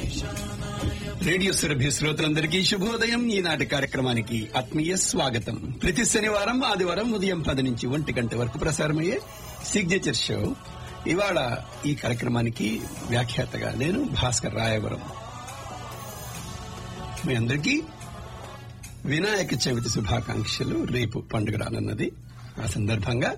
radio Surabhi శ్రోతలందరికీ శుభోదయం ఈనాటి కార్యక్రమానికి ఆత్మీయ స్వాగతం ప్రతి శనివారం ఆదివారం ఉదయం పది నుంచి ఒంటి గంట వరకు ప్రసారమయ్యే సిగ్నేచర్ షో ఇవాళ ఈ కార్యక్రమానికి వ్యాఖ్యాతగా నేను భాస్కర్ రాయవరం మీ అందరికీ వినాయక చవితి శుభాకాంక్షలు రేపు పండుగ రానున్నది ఆ సందర్భంగా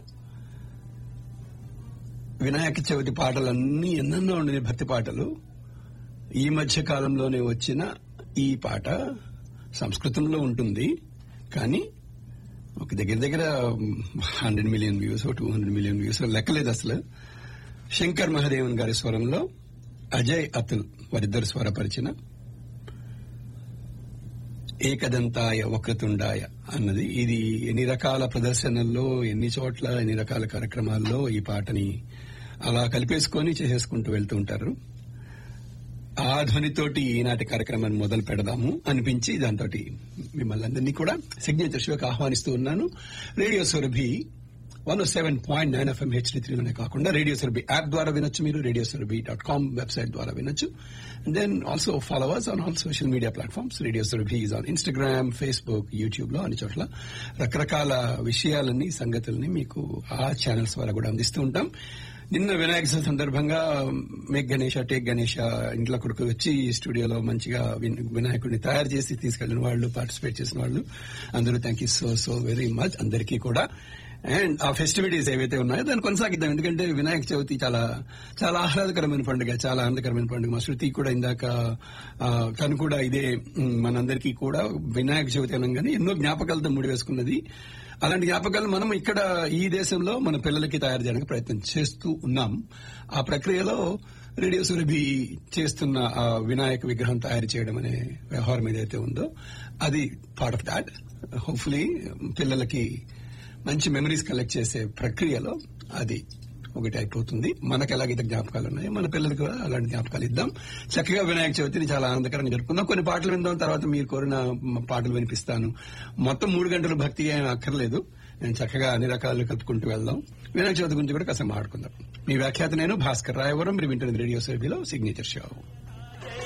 వినాయక చవితి పాటలన్నీ ఎన్నెన్నో ఉండే భక్తి పాటలు ఈ మధ్య కాలంలోనే వచ్చిన ఈ పాట సంస్కృతంలో ఉంటుంది కానీ ఒక దగ్గర దగ్గర hundred million views two hundred million views లెక్కలేదు అసలు శంకర్ మహాదేవన్ గారి స్వరంలో అజయ్ అతుల్ వారిద్దరు స్వరపరిచిన ఏకదంతాయ వక్రతుండాయ అన్నది ఇది ఎన్ని రకాల ప్రదర్శనల్లో ఎన్ని చోట్ల ఎన్ని రకాల కార్యక్రమాల్లో ఈ పాటని అలా కలిపేసుకొని చేసేసుకుంటూ వెళ్తూ ఉంటారు ఆ ధ్వనితోటి ఈనాటి కార్యక్రమాన్ని మొదలు పెడదాము అనిపించి దాంతో మిమ్మల్ని అందరినీ కూడా సిగ్నేచర్ షోకి ఆహ్వానిస్తూ ఉన్నాను radio Surabhi one seven point nine FM HD త్రీలోనే కాకుండా రేడియో సురభి యాప్ ద్వారా వినొచ్చు మీరు radio Surabhi dot com website ద్వారా వినొచ్చు then also followers on all social media platforms radio Surabhi is on Instagram Facebook YouTube లో అన్ని చోట్ల రకరకాల విషయాలని సంగతుల్ని మీకు ఆ ఛానల్స్ ద్వారా కూడా అందిస్తూ ఉంటాం నిన్న వినాయక చవితి సందర్భంగా మేక్ గణేష టేక్ గణేష ఇంట్లో కొడుకు వచ్చి స్టూడియోలో మంచిగా విన్- వినాయకుడిని తయారు చేసి తీసుకెళ్లిన వాళ్ళు పార్టిసిపేట్ చేసిన వాళ్ళు అందరూ thank you so so very much అందరికీ కూడా అండ్ ఆ ఫెస్టివిటీస్ ఏవైతే ఉన్నాయో దాన్ని కొనసాగిద్దాం ఎందుకంటే వినాయక చవితి చాలా చాలా ఆహ్లాదకరమైన పండుగ చాలా ఆనందకరమైన పండుగ మా శృతి కూడా ఇందాక ఆ, తను కూడా ఇదే ఉమ్, మనందరికీ కూడా వినాయక చవితి అనగానే ఎన్నో జ్ఞాపకాలతో ముడివేసుకున్నది అలాంటి జ్ఞాపకాలు మనం ఇక్కడ ఈ దేశంలో మన పిల్లలకి తయారు చేయడానికి ప్రయత్నం చేస్తూ ఉన్నాం ఆ ప్రక్రియలో రేడియో సురభి చేస్తున్న ఆ వినాయక విగ్రహం తయారు చేయడం అనే వ్యవహారం ఏదైతే ఉందో అది పార్ట్ ఆఫ్ దాట్ హోప్ఫుల్లీ పిల్లలకి మంచి మెమరీస్ కలెక్ట్ చేసే ప్రక్రియలో అది ఒకటి అయిపోతుంది మనకు ఎలాగైతే జ్ఞాపకాలు ఉన్నాయో మన పిల్లలకు కూడా అలాంటి జ్ఞాపకాలు ఇద్దాం చక్కగా వినాయక చవితిని చాలా ఆనందకరంగా జరుపుకుందాం కొన్ని పాటలు విందాం తర్వాత మీరు కోరిన మ- పాటలు వినిపిస్తాను మొత్తం మూడు గంటలు భక్తి ఏం అక్కర్లేదు నేను చక్కగా అన్ని రకాలు కలుపుకుంటూ వెళ్దాం వినాయక చవితి గురించి కూడా కాసేపు మాట్లాడుకుందాం మీ వ్యాఖ్యాత నేను భాస్కర్ రాయవరం మీరు వింటున్నది రేడియో సేవలో సిగ్నేచర్ షో